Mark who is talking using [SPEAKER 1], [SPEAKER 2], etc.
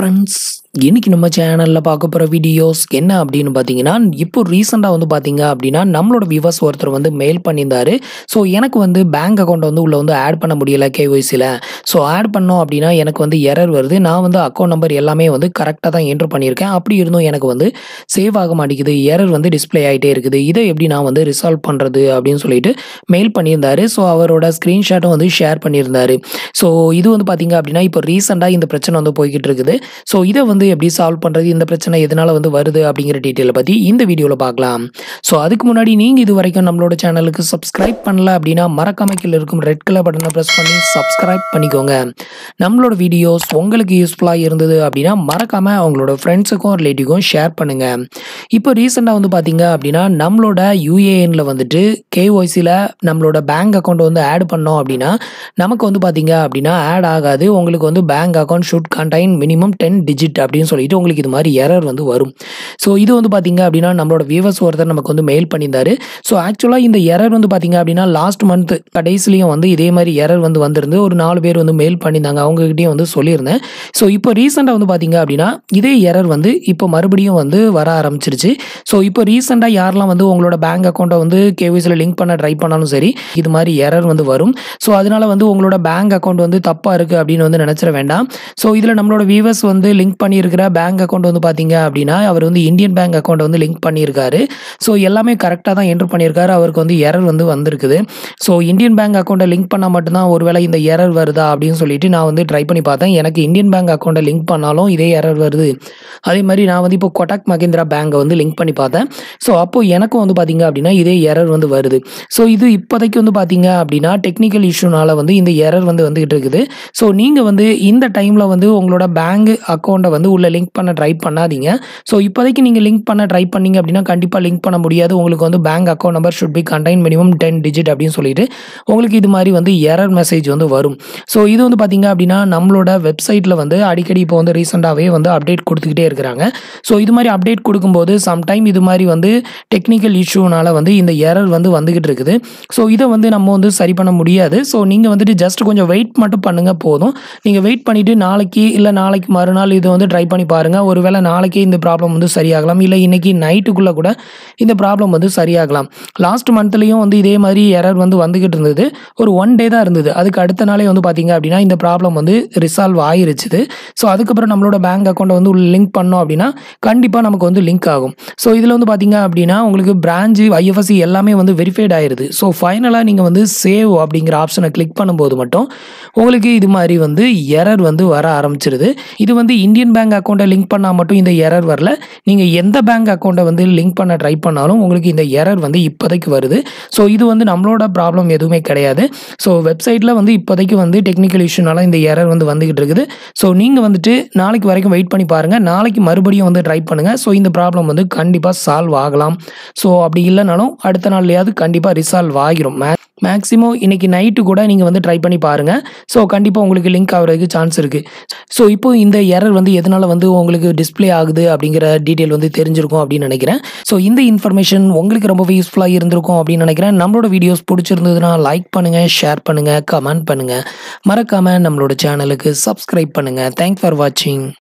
[SPEAKER 1] friends இன்னைக்கு நம்ம சேனலில் பார்க்க போகிற வீடியோஸ் என்ன அப்படின்னு பார்த்தீங்கன்னா இப்போ ரீசெண்டாக வந்து பார்த்தீங்க அப்படின்னா நம்மளோட வியூவர்ஸ் ஒருத்தர் வந்து மெயில் பண்ணியிருந்தாரு ஸோ எனக்கு வந்து பேங்க் அக்கௌண்ட் வந்து உள்ளே வந்து ஆட் பண்ண முடியல கேஒய்சியில் ஸோ ஆட் பண்ணோம் அப்படின்னா எனக்கு வந்து எரர் வருது நான் வந்து அக்கௌண்ட் நம்பர் எல்லாமே வந்து கரெக்டாக தான் என்ட்ரு பண்ணியிருக்கேன் அப்படி இருந்தும் எனக்கு வந்து சேவ் ஆக மாட்டேங்குது எரர் வந்து டிஸ்ப்ளே ஆகிட்டே இருக்குது இதை எப்படி நான் வந்து ரிசால்வ் பண்ணுறது அப்படின்னு சொல்லிட்டு மெயில் பண்ணியிருந்தாரு ஸோ அவரோட ஸ்க்ரீன்ஷாட்டும் வந்து ஷேர் பண்ணியிருந்தாரு ஸோ இது வந்து பார்த்தீங்க அப்படின்னா இப்போ ரீசெண்டாக இந்த பிரச்சனை வந்து போய்கிட்டு இருக்குது ஸோ இதை வந்து எப்படி சால்வ் பண்ணுறது இந்த பிரச்சனை எதனால் வந்து வருது அப்படிங்கிற டீட்டெயிலை பற்றி இந்த வீடியோவில் பார்க்கலாம் ஸோ அதுக்கு முன்னாடி நீங்கள் இது வரைக்கும் நம்மளோட சேனலுக்கு சப்ஸ்கிரைப் பண்ணல அப்படின்னா மறக்காம கீழே இருக்கும் ரெட் கலர் பட்டனை ப்ரெஸ் பண்ணி சப்ஸ்கிரைப் பண்ணிக்கோங்க நம்மளோட வீடியோஸ் உங்களுக்கு யூஸ்ஃபுல்லாக இருந்தது அப்படின்னா மறக்காமல் அவங்களோட ஃப்ரெண்ட்ஸுக்கும் ரிலேட்டிவ்க்கும் ஷேர் பண்ணுங்கள் இப்போ ரீசெண்டாக வந்து பார்த்தீங்க அப்படின்னா நம்மளோட யூஏஎனில் வந்துட்டு கேஒய்சியில் நம்மளோட பேங்க் அக்கௌண்ட் வந்து ஆட் பண்ணோம் அப்படின்னா நமக்கு வந்து பார்த்தீங்க அப்படின்னா ஆட் ஆகாது உங்களுக்கு வந்து bank account should contain minimum ten digit அப்படின்னு சொல்லிட்டு உங்களுக்கு இது மாதிரி எரர் வந்து வரும் ஸோ இது வந்து பார்த்தீங்க அப்படின்னா நம்மளோட வியூவர்ஸ் ஒருத்தர் நமக்கு வந்து மெயில் பண்ணியிருந்தாரு ஸோ ஆக்சுவலாக இந்த எரர் வந்து பார்த்தீங்க அப்படின்னா லாஸ்ட் மந்த் கடைசிலையும் வந்து இதே மாதிரி எரர் வந்து வந்திருந்து ஒரு நாலு பேர் வந்து மெயில் பண்ணியிருந்தாங்க அவங்ககிட்டயும் வந்து சொல்லியிருந்தேன் ஸோ இப்போ ரீசெண்டாக வந்து பார்த்தீங்க அப்படின்னா இதே எரர் வந்து இப்போ மறுபடியும் வந்து வர ஆரம்பிச்சிருச்சு ஸோ இப்போ ரீசெண்டாக யாரெல்லாம் வந்து உங்களோட பேங்க் அக்கௌண்ட்டை வந்து கேவிஸில் லிங்க் பண்ண ட்ரை பண்ணாலும் சரி இது மாதிரி எரர் வந்து வரும் ஸோ அதனால வந்து உங்களோட பேங்க் அக்கௌண்ட் வந்து தப்பாக இருக்குது அப்படின்னு வந்து நினச்சிட வேண்டாம் ஸோ இதில் நம்மளோட வியூவர்ஸ் வந்து லிங்க் பண்ணியிருக்கிற பேங்க் அக்கௌண்ட் வந்து பார்த்தீங்க அப்படின்னா அவர் வந்து இந்தியன் பேங்க் அக்கௌண்ட் வந்து லிங்க் பண்ணியிருக்காரு ஸோ எல்லாமே கரெக்டாக தான் என்ட்ரு பண்ணியிருக்காரு அவருக்கு வந்து எரர் வந்து வந்திருக்குது ஸோ இந்தியன் பேங்க் அக்கௌண்ட்டை லிங்க் பண்ணால் மட்டும்தான் ஒருவேளை இந்த எரர் வருதா அப்படின்னு சொல்லிட்டு நான் வந்து ட்ரை பண்ணி பார்த்தேன் எனக்கு இந்தியன் பேங்க் அக்கௌண்ட்டை லிங்க் பண்ணாலும் இதே எரர் வருது அதே மாதிரி நான் வந்து இப்போ கொட்டாக் மகேந்திரா பேங்கை வந்து லிங்க் பண்ணி பார்த்தேன் ஸோ அப்போ எனக்கும் வந்து பார்த்தீங்க அப்படின்னா இதே எரர் வந்து வருது ஸோ இது இப்போதைக்கு வந்து பார்த்தீங்க அப்படின்னா டெக்னிக்கல் இஷ்யூனால வந்து இந்த எரர் வந்து வந்துகிட்டு இருக்குது ஸோ நீங்கள் வந்து இந்த டைமில் வந்து உங்களோட பேங்க் அக்கௌண்ட்டை வந்து உள்ள லிங்க் பண்ண ட்ரை பண்ணாதீங்க ஸோ இப்போதைக்கு நீங்கள் லிங்க் பண்ண ட்ரை பண்ணீங்க அப்படின்னா கண்டிப்பாக லிங்க் பண்ண முடியாது உங்களுக்கு வந்து bank account number should be contain minimum ten digit அப்படின்னு சொல்லிட்டு உங்களுக்கு இது மாதிரி வந்து எரர் மெசேஜ் வந்து வரும் ஸோ இது வந்து பார்த்தீங்க அப்படின்னா நம்மளோட வெப்சைட்டில் வந்து அடிக்கடி இப்போ வந்து ரீசெண்டாகவே வந்து அப்டேட் கொடுத்துக்கிட்டே இருக்கிறாங்க ஸோ இது மாதிரி அப்டேட் கொடுக்கும்போது சம்டைம் இது மாதிரி வந்து டெக்னிக்கல் இஷ்யூனால வந்து இந்த எரர் வந்து வந்துகிட்டு இருக்குது ஸோ இதை வந்து நம்ம வந்து சரி பண்ண முடியாது ஸோ நீங்கள் வந்துட்டு ஜஸ்ட் கொஞ்சம் வெயிட் மட்டும் பண்ணுங்கள் போதும் நீங்கள் வெயிட் பண்ணிவிட்டு நாளைக்கு இல்லை நாளைக்கு மறுநாள் இதை வந்து ட்ரை பண்ணி பாருங்கள் ஒருவேளை நாளைக்கே இந்த ப்ராப்ளம் வந்து சரியாகலாம் இல்லை இன்றைக்கி நைட்டுக்குள்ளே கூட இந்த ப்ராப்ளம் வந்து சரியாகலாம் லாஸ்ட் மந்த்லேயும் வந்து இதே மாதிரி எரர் வந்து வந்துக்கிட்டு இருந்தது ஒரு ஒன் டே தான் இருந்தது அதுக்கு அடுத்த நாளே வந்து பார்த்தீங்க அப்படின்னா இந்த ப்ராப்ளம் வந்து ரிசால்வ் ஆயிருச்சுது ஸோ அதுக்கப்புறம் நம்மளோட பேங்க் அக்கௌண்ட்டை வந்து லிங்க் பண்ணோம் அப்படின்னா கண்டிப்பாக நமக்கு வந்து லிங்க் ஆகும் ஸோ இதில் வந்து பார்த்தீங்க அப்படின்னா உங்களுக்கு பிரான்ச்சு ஐஎஃப்எஸ்சி எல்லாமே வந்து வெரிஃபைட் ஆயிருது ஸோ ஃபைனலாக நீங்கள் வந்து சேவ் அப்படிங்கிற ஆப்ஷனை கிளிக் பண்ணும்போது மட்டும் உங்களுக்கு இது மாதிரி வந்து எரர் வந்து வர ஆரம்பிச்சிருது இது வந்து இந்தியன் பேங்க் அக்கௌண்ட்டை லிங்க் பண்ணால் மட்டும் இந்த எரர் வரல நீங்கள் எந்த பேங்க் அக்கௌண்ட்டை வந்து லிங்க் பண்ண ட்ரை பண்ணாலும் உங்களுக்கு இந்த எரர் வந்து இப்போதைக்கு வருது ஸோ இது வந்து நம்மளோட ப்ராப்ளம் எதுவுமே கிடையாது ஸோ வெப்சைட்டில் வந்து இப்போதைக்கு வந்து டெக்னிக்கல் இஷ்யூனால இந்த எரர் வந்து வந்துகிட்டு இருக்குது ஸோ நீங்கள் வந்துட்டு நாளைக்கு வரைக்கும் வெயிட் பண்ணி பாருங்கள் நாளைக்கு மறுபடியும் வந்து ட்ரை பண்ணுங்கள் ஸோ இந்த ப்ராப்ளம் வந்து கண்டிப்பாக சால்வ் ஆகலாம் ஸோ அப்படி இல்லைனாலும் அடுத்த நாள்லையாவது கண்டிப்பாக ரிசால்வ் ஆகிரும் மே மேக்ஸிமம் இன்னைக்கு நைட்டு கூட நீங்கள் வந்து ட்ரை பண்ணி பாருங்கள் ஸோ கண்டிப்பாக உங்களுக்கு லிங்க் ஆகிறதுக்கு சான்ஸ் இருக்குது ஸோ இப்போ இந்த எரர் வந்து எதனால் வந்து உங்களுக்கு டிஸ்ப்ளே ஆகுது அப்படிங்கிற டீட்டெயில் வந்து தெரிஞ்சிருக்கும் அப்படின்னு நினைக்கிறேன் ஸோ இந்த இன்ஃபர்மேஷன் உங்களுக்கு ரொம்பவே யூஸ்ஃபுல்லாக இருந்திருக்கும் அப்படின்னு நினைக்கிறேன் நம்மளோட வீடியோஸ் பிடிச்சிருந்ததுன்னா லைக் பண்ணுங்கள் ஷேர் பண்ணுங்கள் கமெண்ட் பண்ணுங்கள் மறக்காமல் நம்மளோட சேனலுக்கு சப்ஸ்கிரைப் பண்ணுங்கள் தேங்க்ஸ் ஃபார் வாட்சிங்